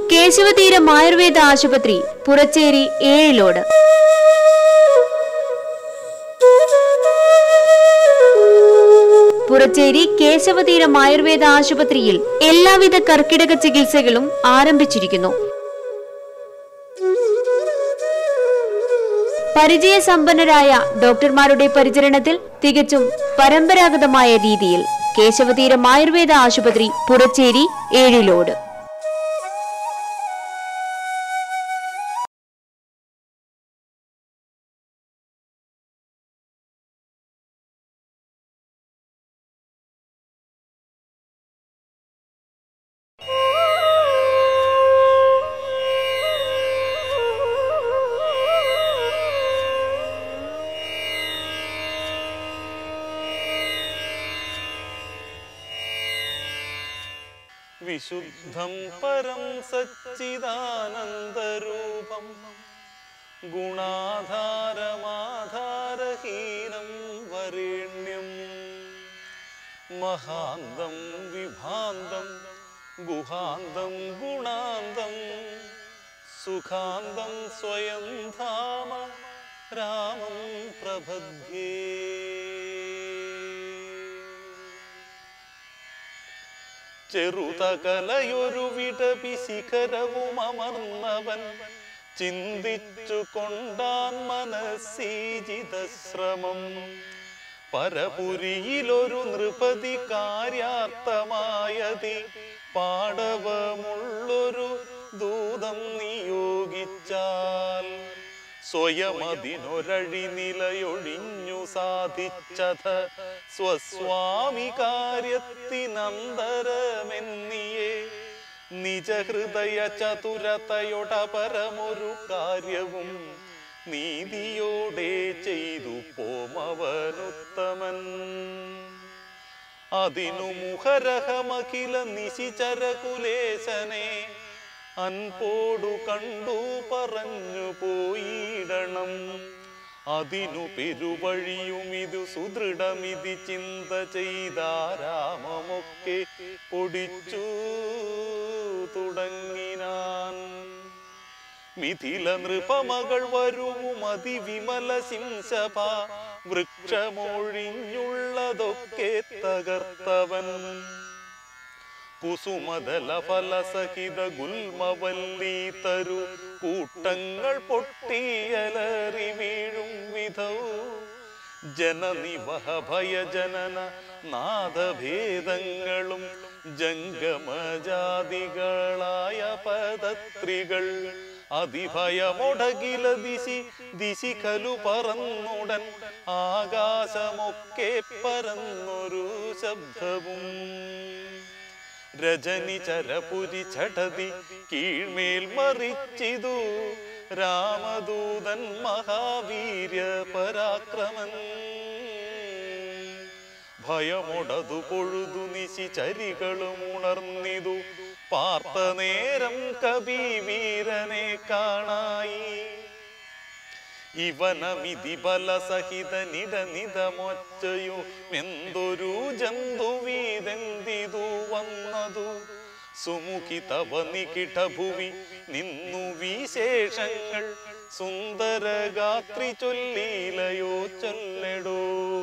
കേശവതീരം ആയുർവേദ ആശുപത്രി പുറച്ചേരി ഏഴിലോട് പുറച്ചേരി കേശവതീരം ആയുർവേദ ആശുപത്രിയിൽ എല്ലാവിധ കർക്കിടക ചികിത്സകളും ആരംഭിച്ചിരിക്കുന്നു പരിചയസമ്പന്നരായ ഡോക്ടർമാരുടെ പരിചരണത്തിൽ തികച്ചും പരമ്പരാഗതമായ രീതിയിൽ കേശവതീരം ആയുർവേദ ആശുപത്രി പുറച്ചേരി ഏഴിലോട് വിശുദ്ധം പരം സച്ചിദാനന്ദരൂപം ഗുണാധാരമാധാരഹീനം വരേണ്യം മഹാന്തം വിഭാന്തം ഗുഹാന്തം ഗുണാന്തം സുഖാന്തം സ്വയം ധാമ രാമം പ്രപദ്യേ ചെറുതകലയൊരു വിടപി ശിഖരവും അമർന്നവൻ ചിന്തിച്ചു കൊണ്ടാൻ മനസ്സീജിതശ്രമം പരപുരിയിലൊരു നൃപതി കാര്യാർത്ഥമായതി പാടവമുള്ളൊരു ദൂതം നിയോഗിച്ചാൽ സ്വയമതിനൊരഴി നിലയൊഴിഞ്ഞു സാധിച്ചത് സ്വസ്വാമി കാര്യത്തിനന്തരമെന്നിയേ നിജഹൃദയ ചതുരതയൊടപരമൊരു കാര്യവും നീതിയോടെ ചെയ്തു പോമവനുത്തമൻ അതിനു മുഖരഹമഖില നിശിചരകുലേശനെ അൻപോടു കണ്ടു പറഞ്ഞു പോയിടണം അതിനു പെരുവഴിയും ഇതു സുദൃഢമിതി ചിന്ത ചെയ്താരാമമൊക്കെ പൊടിച്ചു തുടങ്ങിനാൻ മിഥില നൃപമകൾ വരുവും അതിവിമല ശിംശഭ വൃക്ഷമൊഴിഞ്ഞുള്ളതൊക്കെ തകർത്തവൻ കുസുമതല ഫലസഹിത ഗുൽമവല്ലി തരു കൂട്ടങ്ങൾ പൊട്ടിയലറി വീഴും വിധവും ജനനിവഹ ഭയജനന നാദഭേദങ്ങളും ജംഗമജാതികളായ പദത്രികൾ അതിഭയമൊടകില ദിശി ദിശിഖലു പറന്നുടൻ ആകാശമൊക്കെ പരന്നൊരു ശബ്ദവും രജനി ചരപുരി ചടതി കീഴ്മേൽ മറിച്ചിതു രാമദൂതൻ മഹാവീര്യ പരാക്രമൻ ഭയമൊടതു പൊഴുതു നിശി ചരികളും ഉണർന്നിതു പാർത്ത നേരം കവി വീരനെ കാണായി ഇവനമിതി ബലസഹിത നിടനിതമൊച്ചയു എന്തൊരു ജന്തുവീതെന്തിതു വന്നതു സുമുഖി തവ നികിട ഭുവി നിന്നു വിശേഷങ്ങൾ സുന്ദരഗാത്രി ചൊല്ലീലയോ ചൊല്ലടോ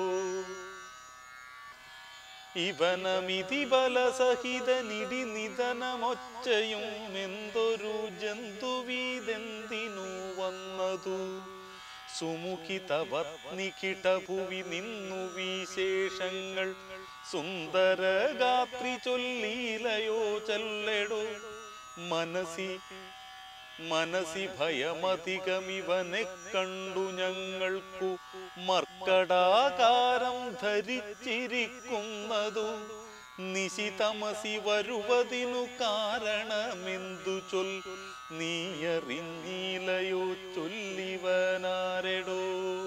ഇവനമിതി ബലസഹിത നിടി നിധനമൊച്ചയും എന്തൊരു ജന്തുവീതെന്തിനു വന്നതു സുമുഖി തവർണികിട ഭുവി നിന്നു വിശേഷങ്ങൾ സുന്ദരഗാത്രി ചൊല്ലീലയോ ചൊല്ലടോ മനസി മനസി ഭയമധികമിവനെ കണ്ടു ഞങ്ങൾക്കു മർക്കടാകാരം ധരിച്ചിരിക്കുന്നതു നിശിതമസി വരുവതിനു കാരണമെന്തു ചൊൽ നീയറിഞ്ഞീലയോ ചൊല്ലിവനാരെടോ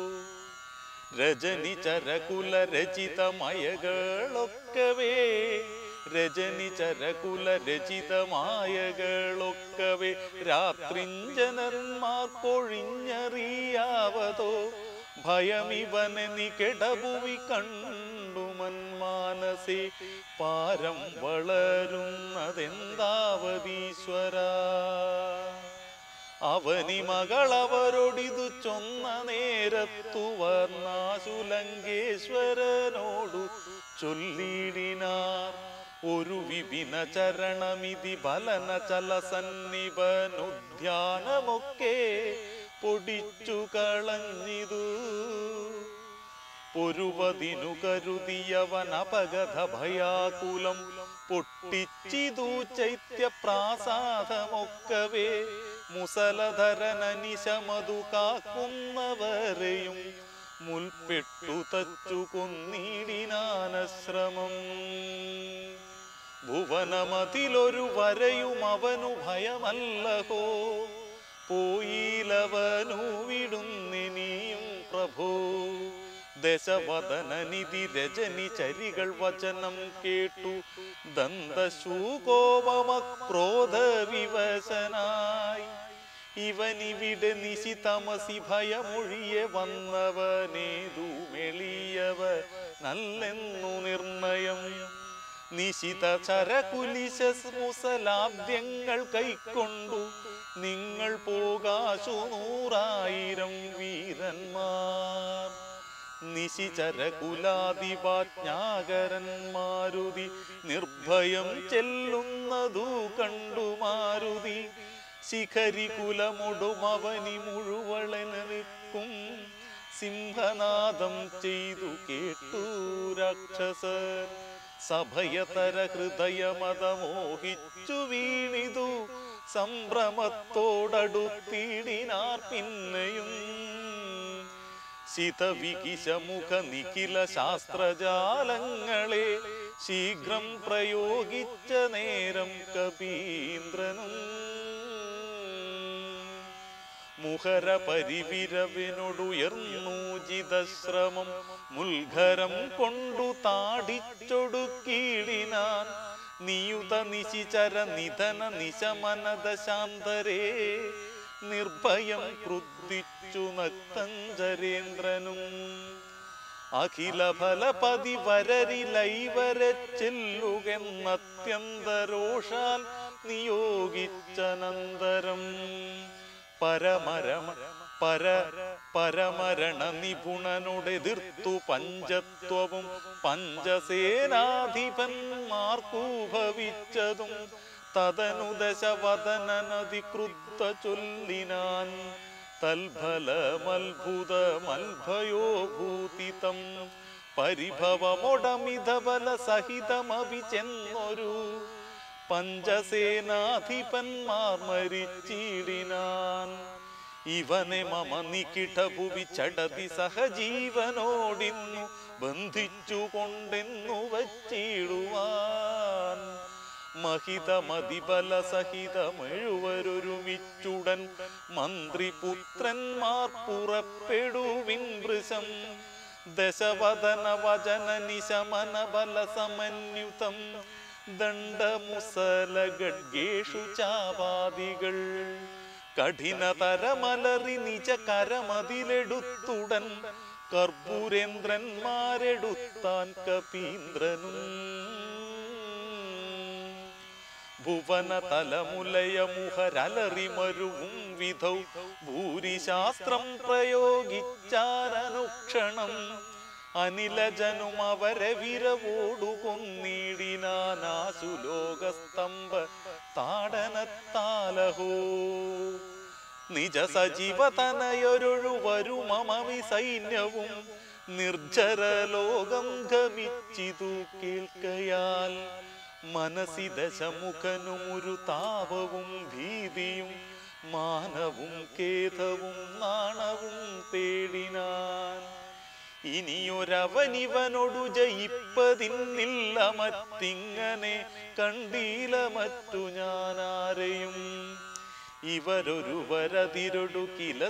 രജനി ചരകുല രചിതമയകളൊക്കവേ രജനി ചരകുല രചിതമായകളൊക്കവേ രാത്രിഞ്ജനന്മാർക്കൊഴിഞ്ഞറിയാവതോ ഭയമിവനെ നികടഭുവി കണ്ടു മന്മാനസേ പാരം വളരുന്നതെന്താവതീശ്വര അവനി മകളവരോടിതു ചൊന്ന നേരത്തു വർണ്ണാശുലങ്കേശ്വരനോടു ചൊല്ലിടിനാർ ഒരു വിപിന ചരണമിതി ബലന ചല സന്നിപനുദ്യാനമൊക്കെ പൊടിച്ചു കളഞ്ഞിതു പൊരുവതിനു കരുതിയവൻ അപഗത ഭയാകുലം പൊട്ടിച്ചിതു ചൈത്യപ്രാസാദമൊക്കവേ മുസലധരനനിശമതു കാക്കുന്നവരെയും മുൽപ്പെട്ടു തച്ചു കൊന്നിടിനാനശ്രമം ഭുവനമതിലൊരു വരയും അവനു ഭയമല്ലഹോ പോയിലവനു വിടുന്നിനിയും പ്രഭോ ദശവദനനിധി രജനി ചരികൾ വചനം കേട്ടു ദന്തശൂകോപമ ക്രോധ വിവശനായി ഇവനിവിടെ നിശി തമസി ഭയമൊഴിയെ വന്നവനേതു മെളിയവ നല്ലെന്നു നിർണയം നിശിത ചരകുലിശ മുസലാബ്ദ്യങ്ങൾ കൈക്കൊണ്ടു നിങ്ങൾ പോകാശു നൂറായിരം വീരന്മാർ നിശിചരകുലാദിപാജ്ഞാകരൻ മാരുതി നിർഭയം ചെല്ലുന്നതു കണ്ടു മാരുതി ശിഖരി കുലമൊടുമവനി മുഴുവളന് നിൽക്കും സിംഹനാദം ചെയ്തു കേട്ടു രാക്ഷസർ സഭയതര ഹൃദയമതമോഹിച്ചു വീണിതു സംഭ്രമത്തോടടുത്തിടിനാർ പിന്നെയും ശിതവികിശമുഖ നിഖില ശാസ്ത്രജാലങ്ങളെ ശീഘ്രം പ്രയോഗിച്ച നേരം കപീന്ദ്രനും മുഖര പരിവിരവിനൊടുയർന്നു ജിതശ്രമം മുൽഘരം കൊണ്ടു താടിച്ചൊടുക്കിടിനാൻ നിയുത നിശിചര നിധന നിശമനദശാന്തരേ നിർഭയം ക്രുദ്ധിച്ചു നക്തഞ്ചരേന്ദ്രനും അഖില ഫലപതി വരരിലൈവരെ ചെല്ലുകെന്നത്യന്തരോഷാൽ നിയോഗിച്ചനന്തരം പരമരമ പര പരമരണ നിപുണനോടെതിർത്തു പഞ്ചത്വവും പഞ്ചസേനാധിപന്മാർക്കു ഭവിച്ചതും തദനു ദശവദനനധികൃത്ത ചൊല്ലിനാൻ തൽഫലമത്ഭുതമൽഭയോ ഭൂതിതം പരിഭവമൊടമിതബല സഹിതമഭി ചെന്നൊരു പഞ്ചസേനാധിപന്മാർ മരിച്ചിടിനാൻ ഇവനെ മമ നികിടഭുവി ചടതി സഹജീവനോടിന്നു ബന്ധിച്ചു കൊണ്ടെന്നു വച്ചിടുവാൻ മഹിതമതിബല സഹിതമെഴുവരൊരുമിച്ചുടൻ മന്ത്രിപുത്രന്മാർ പുറപ്പെടുവിൻ വൃശം ദശവദന വചന നിശമന ബല സമന്യുതം ദണ്ഡമുസല ഗഡ്ഗേഷു ചാപാദികൾ കഠിനതരമലറി നിജ കരമതിലെടുത്തുടൻ കർപ്പൂരേന്ദ്രന്മാരെടുത്താൻ കപീന്ദ്രനും ഭുവന തലമുലയമുഹരലറി മരുവും വിധൗ ഭൂരിശാസ്ത്രം പ്രയോഗിച്ചാരനുക്ഷണം അനിലജനും അവരെ വിരവോടു കൊന്നിടിനാനാശു ലോകസ്തംഭ താടനത്താലഹോ നിജ സജീവതനയൊരു വരുമമി സൈന്യവും നിർജ്ജര ലോകം ഗമിച്ചിതു കേൾക്കയാൽ മനസ്സി ദശമുഖനുമൊരു താപവും ഭീതിയും മാനവും ഖേദവും നാണവും തേടിനാൻ ഇനിയൊരവനിവനൊടു ജയിപ്പതിന്നില്ല മറ്റിങ്ങനെ കണ്ടീല മറ്റു ഞാനാരെയും ഇവരൊരുവരതിരൊടു കില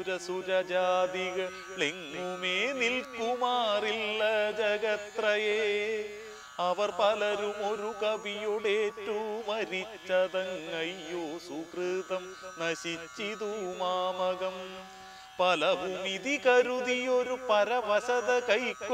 സുരസുരജാതികളെങ്ങുമേ നിൽക്കുമാറില്ല ജഗത്രയേ അവർ പലരും ഒരു കവിയുടേറ്റു മരിച്ചതങ്ങയ്യോ സുഹൃതം നശിച്ചിതു മാമകം പലവും ഇതി കരുതിയൊരു പരവശത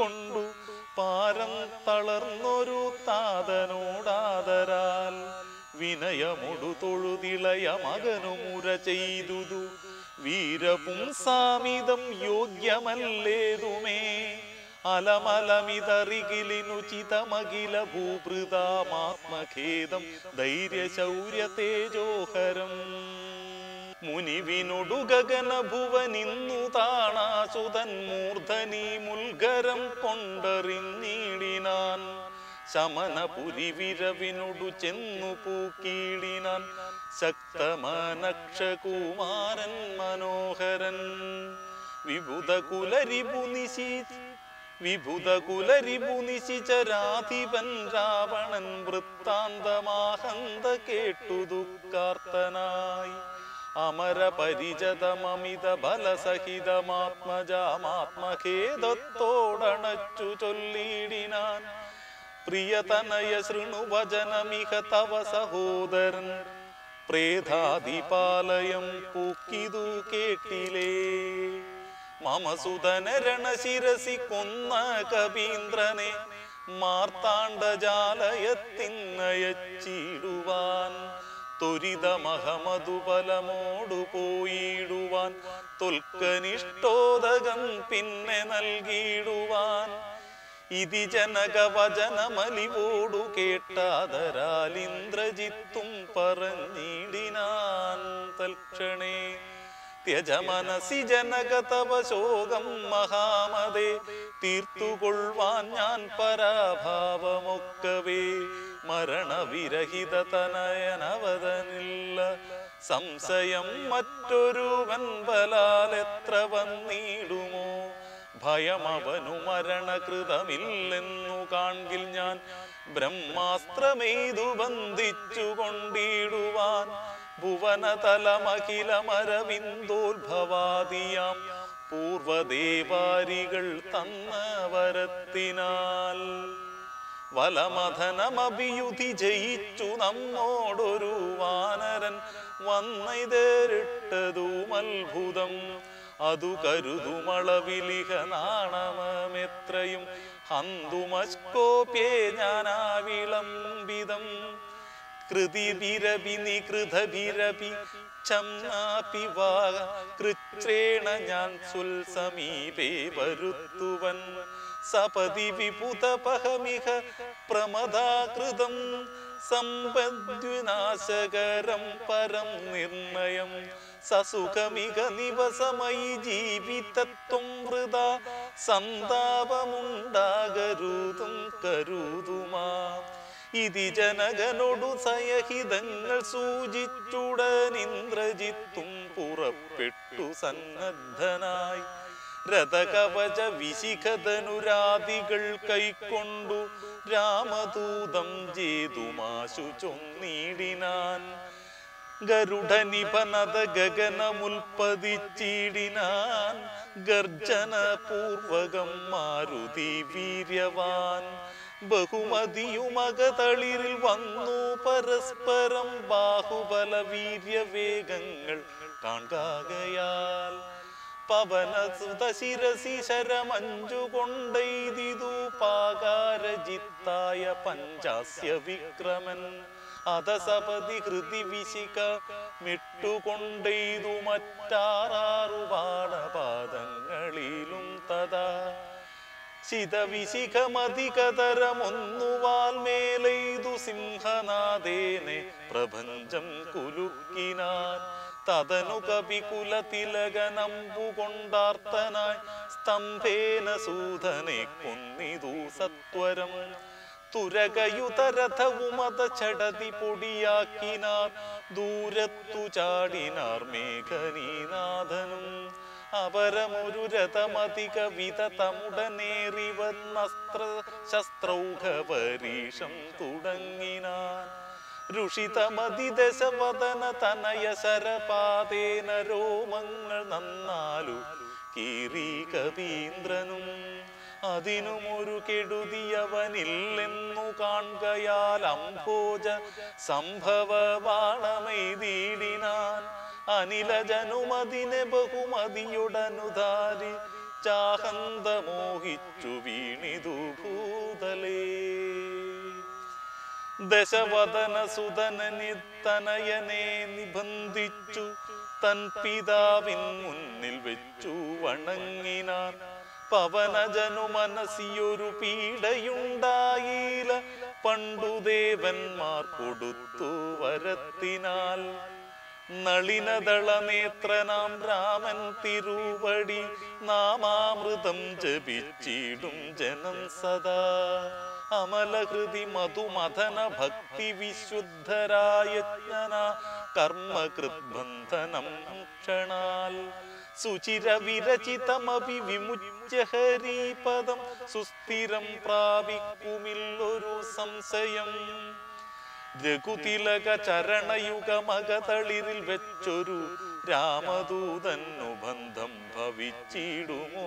കൈക്കൊണ്ടു പാരം തളർന്നൊരു താതനോടാദരാൽ വിനയമൊടു തൊഴുതിളയ മകനുമുര ചെയ്തുതു വീരപുംസാമിതം യോഗ്യമല്ലേതുമേ അലമലമിതറികിലിനുചിതമകില ഭൂഭൃതാമാത്മഖേദം ധൈര്യശൗര്യ തേജോഹരം മുനിവിനൊടു ഗഗന ഭുവനിന്നു താണാസുതൻ മൂർധനി മുൽഗരം കൊണ്ടറിഞ്ഞിടിനാൻ ശമനപുരി വിരവിനൊടു ചെന്നു പൂക്കീടിനാൻ ശക്തമനക്ഷകുമാരൻ മനോഹരൻ വിഭുത കുലരിപു നിശി വിഭുത കുലരിപു നിശിചരാധിപൻ രാവണൻ വൃത്താന്തമാഹന്ത കേട്ടു ദുഃഖാർത്തനായി അമര പരിചതമമിത ബലസഹിതമാത്മജാമാത്മഖേദത്തോടണച്ചു ചൊല്ലിടിനാൻ പ്രിയതനയ ശൃണുവചനമിഹ തവ സഹോദരൻ പ്രേതാദിപാലയം പൂക്കിതു കേട്ടിലേ മമസുതന രണശിരസി കൊന്ന കവീന്ദ്രനെ മാർത്താണ്ഡജാലയത്തിന്നയച്ചിടുവാൻ ത്വരിതമഹമതുബലമോടു പോയിടുവാൻ തൊൽക്കനിഷ്ടോദകം പിന്നെ നൽകിയിടുവാൻ ഇതി ജനകവചനമലിവോടു കേട്ടാതരാൽ ഇന്ദ്രജിത്തും പറഞ്ഞിടിനാൻ തൽക്ഷണേ ത്യജമനസി ജനകതവ ശോകം മഹാമതേ തീർത്തുകൊള്ളുവാൻ ഞാൻ പരാഭാവമൊക്കവേ മരണവിരഹിത തനയനവതനില്ല സംശയം മറ്റൊരുവൻ ബലാൽ എത്ര വന്നിടുമോ ഭയമവനു മരണകൃതമില്ലെന്നു കാൺകിൽ ഞാൻ ബ്രഹ്മാസ്ത്രമെയ്തു ബന്ധിച്ചു കൊണ്ടിടുവാൻ ഭുവനതലമഖിലമരവിന്ദോത്ഭവാദിയാം പൂർവദേവാരികൾ തന്ന വരത്തിനാൽ വലമഥനമഭിയുധി ജയിച്ചു നമ്മോടൊരു വാനരൻ വന്നെതിരിട്ടതും അത്ഭുതം അതു കരുതുമളവിലിഹ നാണമമെത്രയും ഹന്തുമസ്കോപ്യേ ഞാനാവിളംബിതം കൃതിഭിരപി നികൃതഭിരപി ചമ്നാപി വാഗ കൃച്ഛ്രേണ ഞാൻ സുൽ സമീപേ വരുത്തുവൻ സപതി വിപുതപഹമിഹ പ്രമദാകൃതം സമ്പദ്വിനാശകരം പരം നിർണയം സസുഖമിക നിവസമയി ജീവിതത്വം വൃത സന്താപമുണ്ടാകരുതും കരുതുമാ ഇതി ജനകനോടു സയഹിതങ്ങൾ സൂചിച്ചുടൻ ഇന്ദ്രജിത്തും പുറപ്പെട്ടു സന്നദ്ധനായി രഥകവച വിശിഖധനുരാദികൾ കൈക്കൊണ്ടു രാമദൂതം ജേതുമാശു ചൊന്നീടിനാൻ ഗരുഡനിപനത ഗഗനമുൽപ്പതിച്ചിടിനാൻ ഗർജന പൂർവകം മാരുതി വീര്യവാൻ ബഹുമതിയുമകതളിരിൽ വന്നു പരസ്പരം ബാഹുബല വീര്യവേഗങ്ങൾ കാണാകയാൽ പവനസുത ശിരസി ശരമഞ്ചു കൊണ്ടെയ്തിതു പാകാരജിത്തായ പഞ്ചാസ്യ വിക്രമൻ അതസപതി ഹൃതി വിശിക മിട്ടുകൊണ്ടെയ്തു മറ്റാറാറു പാടപാദങ്ങളിലും തഥാ ശിതവിശിഖമധികതരമൊന്നുവാൽ മേലെയ്തു സിംഹനാദേനെ പ്രപഞ്ചം കുലുക്കിനാൻ തതനു കപികുല തിലകനമ്പു കൊണ്ടാർത്തനായി സ്തംഭേന സൂതനെ കൊന്നിതു സത്വരം തുരകയുതരഥവുമത ചടതി പൊടിയാക്കിനാർ ദൂരത്തു ചാടിനാർ മേഘനീനാഥനും അപരമൊരു രഥമധിക വിധതമുടനേറി വന്നസ്ത്ര ശസ്ത്രൗഘപരീഷം തുടങ്ങിനാൻ ഋഷിതമതിദശവദന തനയ ശരപാതേന രോമങ്ങൾ നന്നാലു കീറി കവീന്ദ്രനും അതിനുമൊരു കെടുതിയവനില്ലെന്നു കാൺകയാൽ അംഭോജ സംഭവവാണമെയ്തിടിനാൻ അനിലജനുമതിനെ ബഹുമതിയുടനുധാരി ചാഹന്ത മോഹിച്ചു വീണിതു ഭൂതലേ ദശവദന സുതനനി തനയനെ നിബന്ധിച്ചു തൻ പിതാവിൻ മുന്നിൽ വെച്ചു വണങ്ങിനാൻ പവനജനു മനസ്സിയൊരു പീഡയുണ്ടായില്ല പണ്ടു ദേവന്മാർ കൊടുത്തു വരത്തിനാൽ നളിനദള നേത്രനാം രാമൻ തിരുവടി നാമാമൃതം ജപിച്ചിടും ജനം സദാ അമലഹൃതി മധുമഥന ഭക്തി വിശുദ്ധരായജ്ഞന കർമ്മകൃദ്ബന്ധനം ക്ഷണാൽ സുചിര വിരചിതമപി വിമുച്യ ഹരിപദം സുസ്ഥിരം പ്രാപിക്കുമില്ലൊരു സംശയം രഘുതിലക ചരണയുഗമകതളിരിൽ വെച്ചൊരു രാമദൂതന്നു ബന്ധം ഭവിച്ചിടുമോ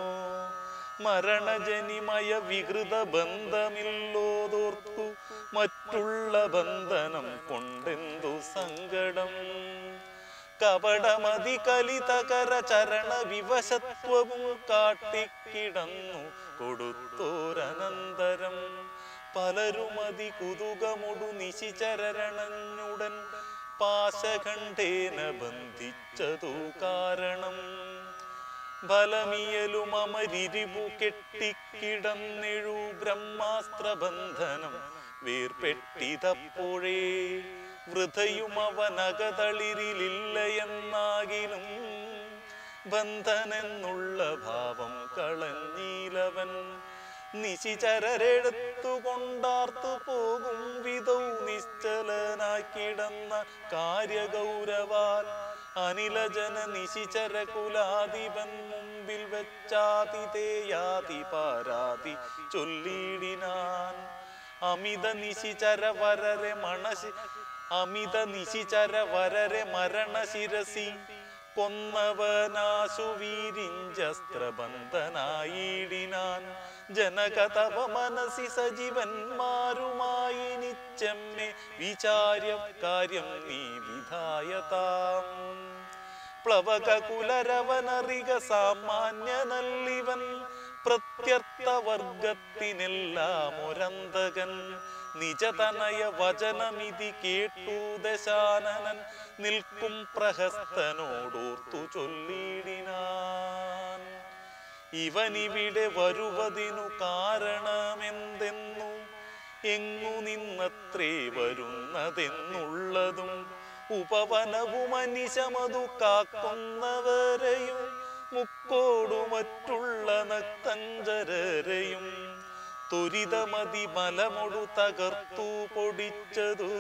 മരണജനിമയ വികൃത ബന്ധമില്ലോതോർത്തു മറ്റുള്ള ബന്ധനം കൊണ്ടെന്തു സങ്കടം കപടമതി കലിതകര ചരണ വിവശത്വവും കാട്ടിക്കിടന്നു കൊടുത്തോരനന്തരം പലരുമതി കുതുകമൊടു നിശിചരണഞ്ഞുടൻ പാശഖണ്ഡേന ബന്ധിച്ചതു കാരണം ഫലമിയലും അമരിരിവു കെട്ടിക്കിടന്നെഴു ബ്രഹ്മാസ്ത്രബന്ധനം വേർപെട്ടിതപ്പോഴേ വൃഥയും അവനകതളിരിലില്ല എന്നാകിലും ബന്ധനെന്നുള്ള ഭാവം കളഞ്ഞീലവൻ നിശിചരരെടുത്തുകൊണ്ടാർത്തു പോകും വിധൗ നിശ്ചലനായി കിടന്ന കാര്യഗൗരവാൽ അനിലജന നിശിചര കുലാധിപൻ മുമ്പിൽ വെച്ചാതിഥേയാതി പാരാതി ചൊല്ലിടിനാൻ അമിത നിശിചര വരരെ മണശി അമിത നിശിചര വരരെ മരണശിരസി കൊന്നവനാശു വീരിഞ്ചസ്ത്രബന്ധനായിടിനാൻ ജനകതവ മനസി സജീവന്മാരുമായി നിച്ചമ്മെ വിചാര്യ കാര്യം നീ വിധായതാം പ്ലവക കുലരവനറിക സാമാന്യനല്ലിവൻ പ്രത്യർത്ഥ വർഗത്തിനെല്ലാം ഒരന്തകൻ നിജതനയ വചനമിതി കേട്ടു ദശാനനൻ നിൽക്കും പ്രഹസ്തനോടോർത്തു ചൊല്ലിടിനാൻ ഇവനിവിടെ വരുവതിനു കാരണമെന്തെന്നു എങ്ങു നിന്നത്രേ വരുന്നതെന്നുള്ളതും ഉപവനവും അനിശമതു കാക്കുന്നവരെയും മുക്കോടു മറ്റുള്ള നക്തഞ്ചരരെയും ത്വരിതമതി മലമൊടു തകർത്തു പൊടിച്ചതു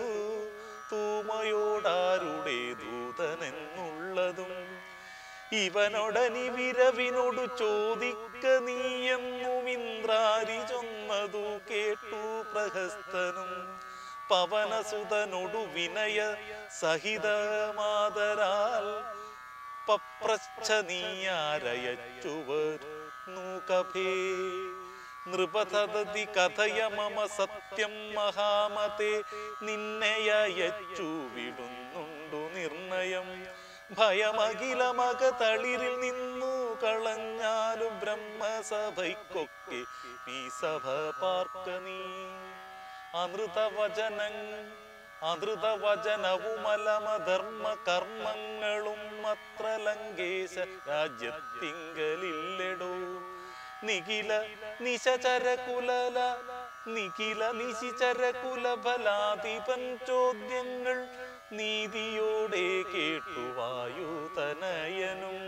തൂമയോടാരുടെ ദൂതനെന്നുള്ളതും ഇവനൊടനി വിരവിനോടു ചോദിക്ക നീയെന്നും ഇന്ദ്രാരി ചൊന്നതു കേട്ടു പ്രഹസ്തനും പവനസുതനൊടു വിനയ സഹിതമാതരാൽ പപ്രച്ഛ നീയാരയച്ചുവർ നൂകഭേ നൃപതതി കഥയ മമ സത്യം മഹാമത്തെ നിന്നെയച്ചു വിടുന്നുണ്ടു നിർണയം ഭയമകിലമക തളിരിൽ നിന്നു കളഞ്ഞാലും ബ്രഹ്മസഭയ്ക്കൊക്കെ നീ സഭ പാർക്ക നീ അനൃതവചന അനൃതവചനവുമലമധർമ്മ കർമ്മങ്ങളും അത്ര ലങ്കേശ രാജ്യത്തിങ്കലില്ലടോ നിഖില നിശചര കുലല നിഖില നിശിചര കുലഫലാധിപൻ ചോദ്യങ്ങൾ നീതിയോടെ കേട്ടു വായുതനയനും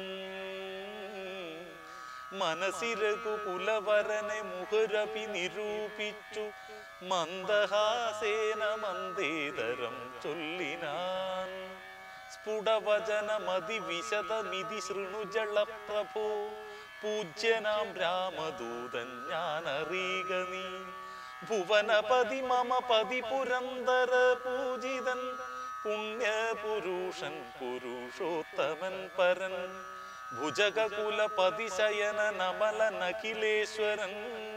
മനസ്സിരകു കുലവരനെ മുഹുരപി നിരൂപിച്ചു മന്ദഹാസേന മന്ദേതരം ചൊല്ലിനാൻ സ്ഫുടവചനമതി വിശദമിതി ശൃണുജള പ്രഭോ പൂജ്യനാം രാമദൂതൻ ഞാൻ അറിയുക നീ ഭുവനപതി മമ പതി പുരന്തര പൂജിതൻ പുണ്യപുരുഷൻ പുരുഷോത്തമൻ പരൻ ഭുജകുലപതിശയന നമല നഖിലേശ്വരൻ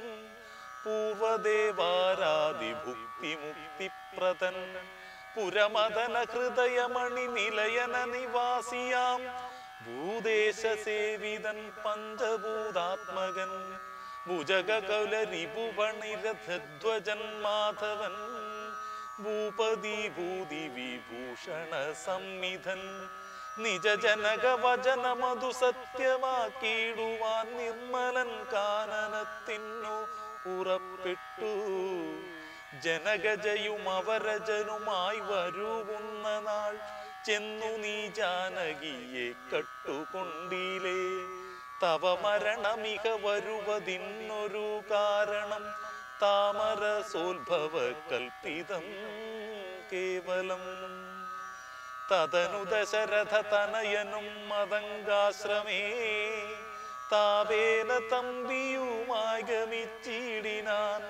പൂർവദേവാരാദി ഭുക്തി മുക്തിപ്രദൻ പുരമദന ഹൃദയമണി നിലയന നിവാസിയാം ഭൂദേശ സേവിതൻ പഞ്ചഭൂതാത്മകൻ ഭുജകൗല റിപുവണിരധ്വജൻ മാധവൻ ഭൂപതി ഭൂതി വിഭൂഷണ സംവിധൻ നിജജനക വചന മധു സത്യമാക്കിയിടുവാൻ നിർമ്മലൻ കാനനത്തിനു പുറപ്പെട്ടു ജനകജയും അവരജനുമായി വരുവുന്ന നാൾ ചെന്നു നീ ജാനകിയെ കട്ടുകൊണ്ടിലേ തവ മരണമിക വരുവതിന്നൊരു കാരണം താമര സോത്ഭവ കൽപ്പിതം കേവലം തതനു ദശരഥ തനയനും മതങ്കാശ്രമേ താവേന തമ്പിയുമായി ഗമിച്ചിടിനാൻ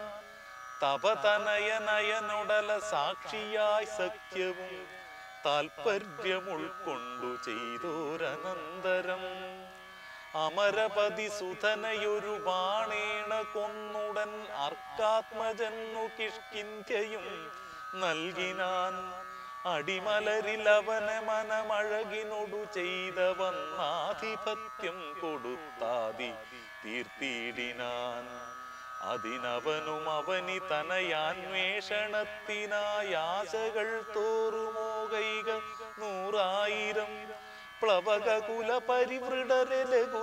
തപതനയനയനൊടല സാക്ഷിയായി സഖ്യവും താൽപര്യമുൾക്കൊണ്ടു ചെയ്തോരനന്തരം അമരപതി സുധനയൊരു ബാണേണ കൊന്നുടൻ അർക്കാത്മജന്നു കിഷ്കിന്ധ്യയും നൽകിനാൻ അടിമലരിൽ അവനെ മനമഴകിനൊടു ചെയ്ത വന്നാധിപത്യം കൊടുത്താതി തീർത്തിയിടിനാൻ അതിനവനും അവനി തനയാന്വേഷണത്തിനായി ആശകൾ തോറുമോകൈക നൂറായിരം പ്ലവക കുല പരിവൃടരെ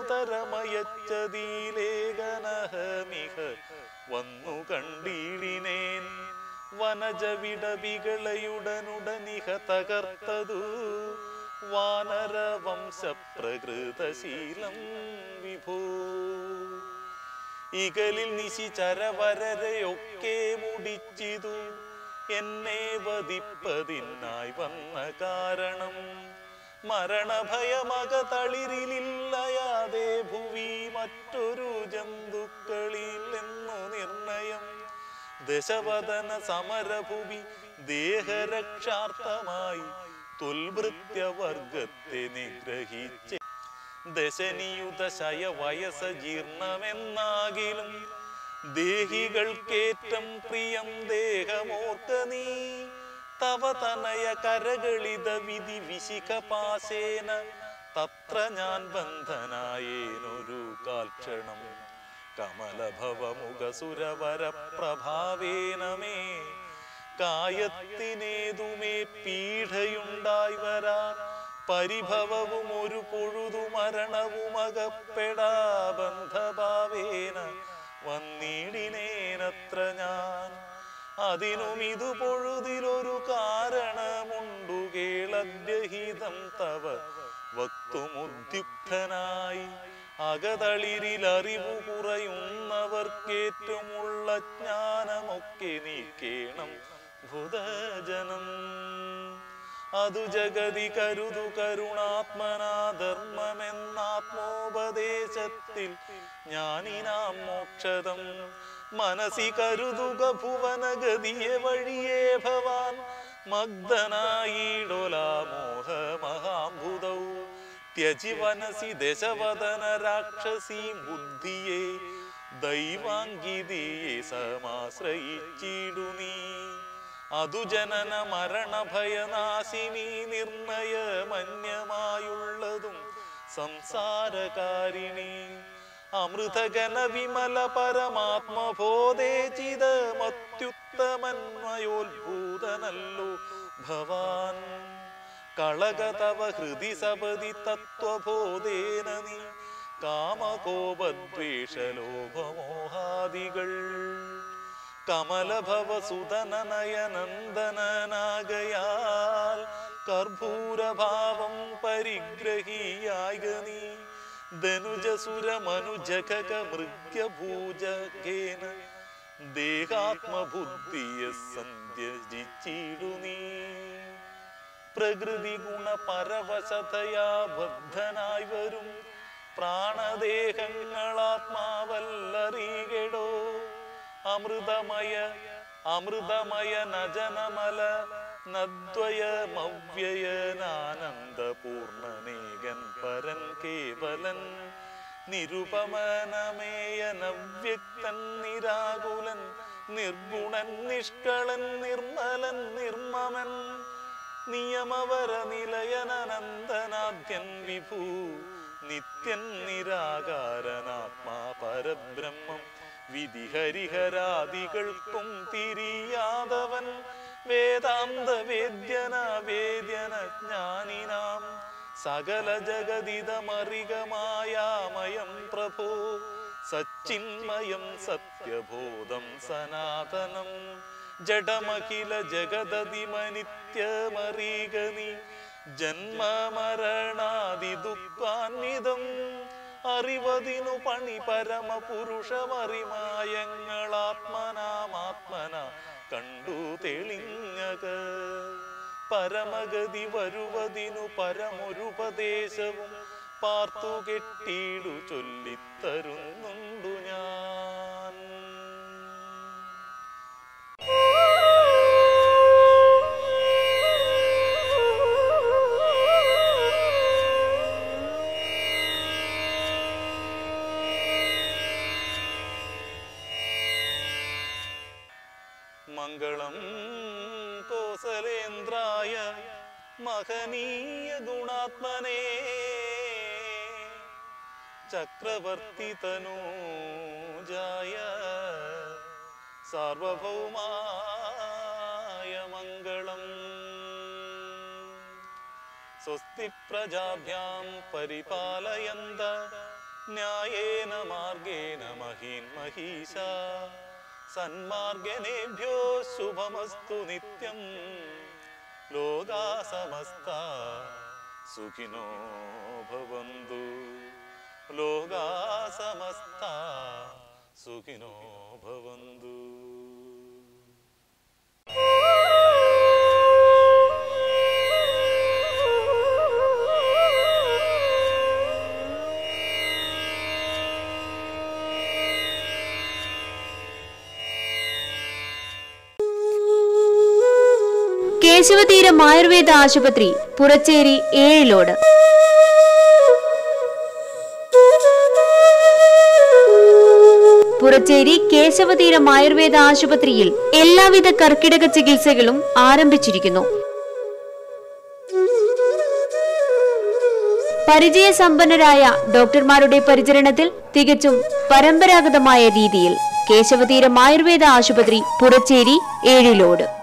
ലഘുതരമയച്ചതീലേഖനഹമിഹ വന്നു കണ്ടീടിനേൻ വനജ വിടവികളയുടനുടനിഹ തകർത്തതു വാനര വംശപ്രകൃതശീലം വിഭൂ ഇകലിൽ നിശി ചരവരരെയൊക്കെ മുടിച്ചിതു എന്നെ വധിപ്പതിനായി വന്ന കാരണം മരണഭയമക തളിരിലില്ലയാതെ ഭുവി മറ്റൊരു ജന്തുക്കളില്ലെന്നു നിർണയം ദശവദന സമരഭുവി ദേഹരക്ഷാർത്ഥമായി തുൽഭൃത്യവർഗത്തെ നിഗ്രഹിച്ച് ദശനിയുത ശയ വയസ്സ ജീർണമെന്നാകിലും ദേഹികൾക്കേറ്റം പ്രിയം ദേഹമോർക്ക നീ തവ തനയ കരകളിത വിധി വിശിഖപാശേന തത്ര ഞാൻ ബന്ധനായേനൊരു കാൽക്ഷണം കമലഭവമുഖസുരവര പ്രഭാവേന മേ കായത്തിനേതുമേ പീഠയുണ്ടായി വരാ പരിഭവവും ഒരു പൊഴുതു മരണവും അകപ്പെടാ ബന്ധഭാവേന വന്നിടിനേനത്ര ഞാൻ അതിനും ഇത് പൊഴുതിലൊരു കാരണമുണ്ടു കേളദ്യഹിതം തവ വക്തുമുദ്യുക്തനായി അകതളിരിൽ അറിവു കുറയുന്നവർക്കേറ്റുമുള്ള ജ്ഞാനമൊക്കെ നീക്കേണം ഭുതജനം അതു ജഗതി കരുതു കരുണാത്മനാ ധർമ്മമെന്നാത്മോപദേശത്തിൽ ഞാനിനാം മോക്ഷതം മനസി കരുതുക ഭുവനഗതിയെ വഴിയേ ഭവാൻ മഗ്ധനായിടൊലാമോഹ മഹാംബുധൗ ത്യജി വനസി ദശവദന രാക്ഷസീ ബുദ്ധിയെ ദൈവാംഗിതിയെ സമാശ്രയിച്ചിടു നീ അതു ജനന മരണ ഭയനാശിനി നിർണയമന്യമായുള്ളതും സംസാരകാരിണി അമൃതഗന വിമല പരമാത്മബോധേചിത മത്യുത്തമന്മയോത്ഭൂതനല്ലോ ഭവാൻ കളക തവ ഹൃദി സപതി തത്വബോധേന നീ കാമകോപദ്വേഷലോഭമോഹാദികൾ കമലഭവസുതനനയനന്ദനാകയാൽ കർപ്പൂരഭാവം പരിഗ്രഹിയായ നീ ധനുജസുരമനുജക മൃഗ്യഭൂജകേന ദേഹാത്മബുദ്ധിയെ സന്ധ്യജിച്ചിടു നീ പ്രകൃതി ഗുണ പരവശതയാ ബദ്ധനായി വരും പ്രാണദേഹങ്ങളാത്മാവല്ലറികടോ അമൃതമയ അമൃതമയ നജനമല നദ്വയമവ്യയനാനന്ദപൂർണനേകൻ പരൻ കേവലൻ നിരുപമനമേയനവ്യക്തൻ നിരാകുലൻ നിർഗുണൻ നിഷ്കളൻ നിർമ്മലൻ നിർമ്മമൻ നിയമവര നിലയനനന്ദനാദ്യൻ വിഭൂ നിത്യൻ നിരാകാരനാത്മാ പരബ്രഹ്മം വിധിഹരിഹരാദികൾക്കും തിരിയാതവൻ വേദാന്ത വേദ്യന വേദ്യന ജ്ഞാനിനാം സകല ജഗതിതമറികമായാമയം പ്രഭോ സച്ചിന്മയം സത്യബോധം സനാതനം ജഡമഖില ജഗദതിമനിത്യമറികനി ജന്മമരണാദി ദുഃഖാന്വിതം അറിവതിനു പണി പരമപുരുഷമറിമായങ്ങളാത്മനാമാത്മന കണ്ടു തെളിഞ്ഞക പരമഗതി വരുവതിനു പരമൊരുപദേശവും പാർത്തു കെട്ടിയിടു ചൊല്ലിത്തരുന്നുണ്ടു ഞാൻ മംഗളം കോസലേന്ദ്രായ മഹനീയ ഗുണാത്മനേ ചക്രവർത്തി തനൂജായ സാർവഭൗമായ മംഗളം സ്വസ്തി പ്രജാഭ്യാം പരിപാലയന്ത ന്യായേന മാർഗേണ മഹീൻ മഹീശ സന്മാർഗനേഭ്യോ ശുഭമസ്തു നിത്യം ലോകാ സമസ്ത സുഖിനോ ഭവന്തു ലോകാ സമസ്ത സുഖിനോ ഭവന്തു കേശവതീരം ആയുർവേദ ആശുപത്രി പുറച്ചേരി ഏഴിലോട് പുറച്ചേരി കേശവതീരം ആയുർവേദ ആശുപത്രിയിൽ എല്ലാവിധ കർക്കിടക ചികിത്സകളും ആരംഭിച്ചിരിക്കുന്നു പരിചയസമ്പന്നരായ ഡോക്ടർമാരുടെ പരിചരണത്തിൽ തികച്ചും പരമ്പരാഗതമായ രീതിയിൽ കേശവതീരം ആയുർവേദ ആശുപത്രി പുറച്ചേരി ഏഴിലോട്